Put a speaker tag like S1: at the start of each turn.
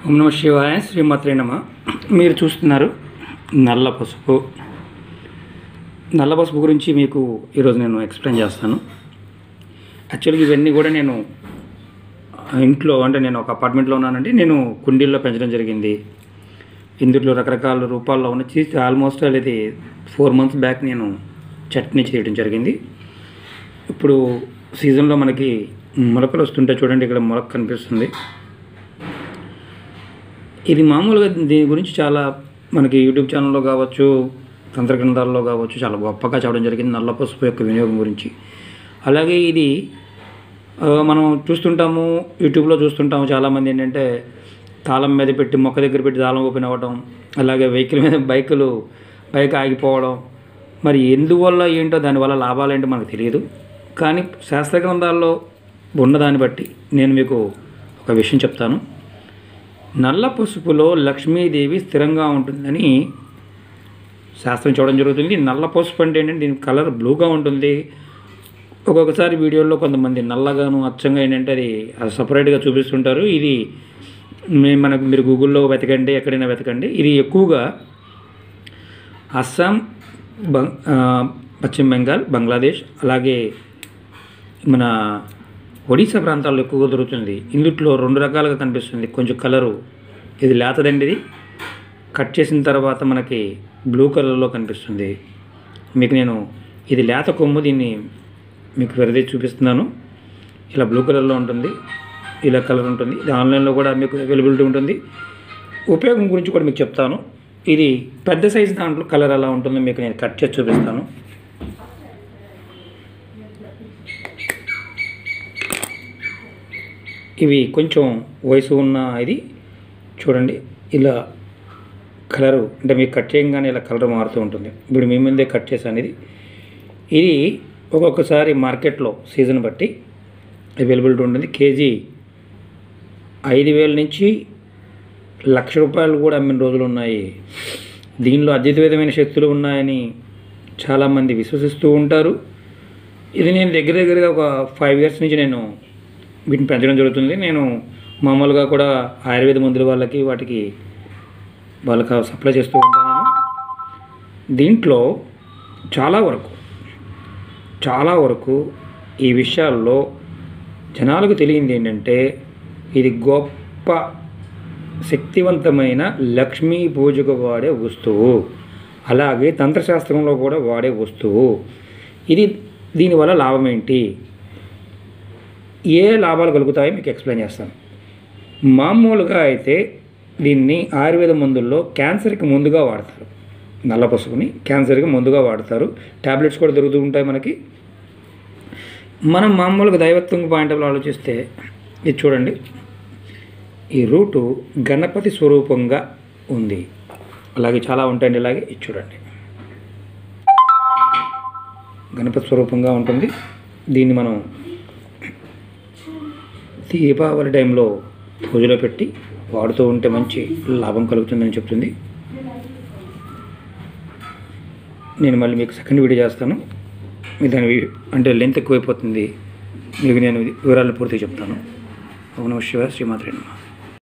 S1: ఓం నమ శివాయ శ్రీమాత్రే నమ మీరు చూస్తున్నారు నల్ల పసుపు నల్ల పసుపు గురించి మీకు ఈరోజు నేను ఎక్స్ప్లెయిన్ చేస్తాను యాక్చువల్గా ఇవన్నీ కూడా నేను ఇంట్లో అంటే నేను ఒక అపార్ట్మెంట్లో ఉన్నానండి నేను కుండీల్లో పెంచడం జరిగింది ఇందులో రకరకాల రూపాల్లో ఉన్న చేసి ఆల్మోస్ట్ ఇది ఫోర్ మంత్స్ బ్యాక్ నేను చట్నీ చేయడం జరిగింది ఇప్పుడు సీజన్లో మనకి మొలకలు వస్తుంటాయి చూడండి ఇక్కడ మొలక కనిపిస్తుంది ఇది మామూలుగా దీని గురించి చాలా మనకి యూట్యూబ్ ఛానల్లో కావచ్చు తంత్ర గ్రంథాల్లో కావచ్చు చాలా గొప్పగా చెప్పడం జరిగింది నల్ల పసుపు యొక్క వినియోగం గురించి అలాగే ఇది ఆ, మనం చూస్తుంటాము యూట్యూబ్లో చూస్తుంటాము చాలామంది ఏంటంటే తాళం మీద పెట్టి మొక్క దగ్గర పెట్టి తాళం ఓపెన్ అవ్వడం అలాగే వెహికల్ మీద బైకులు బైక్ ఆగిపోవడం మరి ఎందువల్ల ఏంటో దానివల్ల లాభాలు ఏంటో మనకు తెలియదు కానీ శాస్త్ర గ్రంథాల్లో ఉన్నదాన్ని బట్టి నేను మీకు ఒక విషయం చెప్తాను నల్ల పసుపులో లక్ష్మీదేవి స్థిరంగా ఉంటుందని శాస్త్రం చూడడం జరుగుతుంది నల్ల పసుపు అంటే ఏంటంటే దీని కలర్ బ్లూగా ఉంటుంది ఒక్కొక్కసారి వీడియోలో కొంతమంది నల్లగాను అచ్చంగా ఏంటంటే అది అది సపరేట్గా చూపిస్తుంటారు ఇది మే- మనకు మీరు గూగుల్లో వెతకండి ఎక్కడైనా వెతకండి ఇది ఎక్కువగా అస్సాం బంగ్ ఆ, పశ్చిమ బెంగాల్ బంగ్లాదేశ్ అలాగే మన ఒడిశా ప్రాంతాల్లో ఎక్కువగా దొరుకుతుంది ఇందుట్లో రెండు రకాలుగా కనిపిస్తుంది కొంచెం కలరు ఇది లేతదండి ఇది కట్ చేసిన తర్వాత మనకి బ్లూ కలర్లో కనిపిస్తుంది మీకు నేను ఇది లేత కొమ్ము దీన్ని మీకు వెరది చూపిస్తున్నాను ఇలా బ్లూ కలర్లో ఉంటుంది ఇలా కలర్ ఉంటుంది ఇది ఆన్లైన్లో కూడా మీకు అవైలబిలిటీ ఉంటుంది ఉపయోగం గురించి కూడా మీకు చెప్తాను ఇది పెద్ద సైజు దాంట్లో కలర్ ఎలా ఉంటుందో మీకు నేను కట్ చేసి చూపిస్తాను ఇవి కొంచెం వయసు ఉన్న ఇది చూడండి ఇలా కలరు అంటే మీకు కట్ చేయగానే ఇలా కలర్ మారుతూ ఉంటుంది ఇప్పుడు మీ ముందే కట్ చేశాను ఇది ఇది ఒక్కొక్కసారి మార్కెట్లో సీజన్ బట్టి అవైలబిలిటీ ఉంటుంది కేజీ ఐదు వేల నుంచి లక్ష రూపాయలు కూడా అమ్మిన రోజులు ఉన్నాయి దీనిలో అద్భుతమైన శక్తులు ఉన్నాయని చాలామంది విశ్వసిస్తూ ఉంటారు ఇది నేను దగ్గర దగ్గరగా ఒక ఫైవ్ ఇయర్స్ నుంచి నేను వీటిని పెంచడం జరుగుతుంది నేను మామూలుగా కూడా ఆయుర్వేద మందుల వాళ్ళకి వాటికి వాళ్ళకి సప్లై చేస్తూ ఉంటాను దీంట్లో చాలా వరకు చాలా వరకు ఈ విషయాల్లో జనాలకు తెలియంది ఏంటంటే ఇది గొప్ప శక్తివంతమైన లక్ష్మీ పూజకు వాడే వస్తువు అలాగే తంత్రశాస్త్రంలో కూడా వాడే వస్తువు ఇది దీనివల్ల లాభం ఏంటి ఏ లాభాలు కలుగుతాయో మీకు ఎక్స్ప్లెయిన్ చేస్తాను మామూలుగా అయితే దీన్ని ఆయుర్వేద మందుల్లో క్యాన్సర్కి ముందుగా వాడతారు నల్ల పసుపుని క్యాన్సర్కి ముందుగా వాడతారు ట్యాబ్లెట్స్ కూడా దొరుకుతూ ఉంటాయి మనకి మనం మామూలుగా దైవత్వం పాయింట్ ఆఫ్ ఆలోచిస్తే ఇది చూడండి ఈ రూటు గణపతి స్వరూపంగా ఉంది అలాగే చాలా ఉంటాయండి ఇలాగే ఇది చూడండి గణపతి స్వరూపంగా ఉంటుంది దీన్ని మనం దీపావళి టైంలో పూజలో పెట్టి వాడుతూ ఉంటే మంచి లాభం కలుగుతుందని చెప్తుంది నేను మళ్ళీ మీకు సెకండ్ వీడియో చేస్తాను మీ దాని వి- అంటే లెంత్ ఎక్కువైపోతుంది మీకు నేను వివరాలు పూర్తిగా చెప్తాను ఓం నమ శివ శ్రీమాత్రే నమః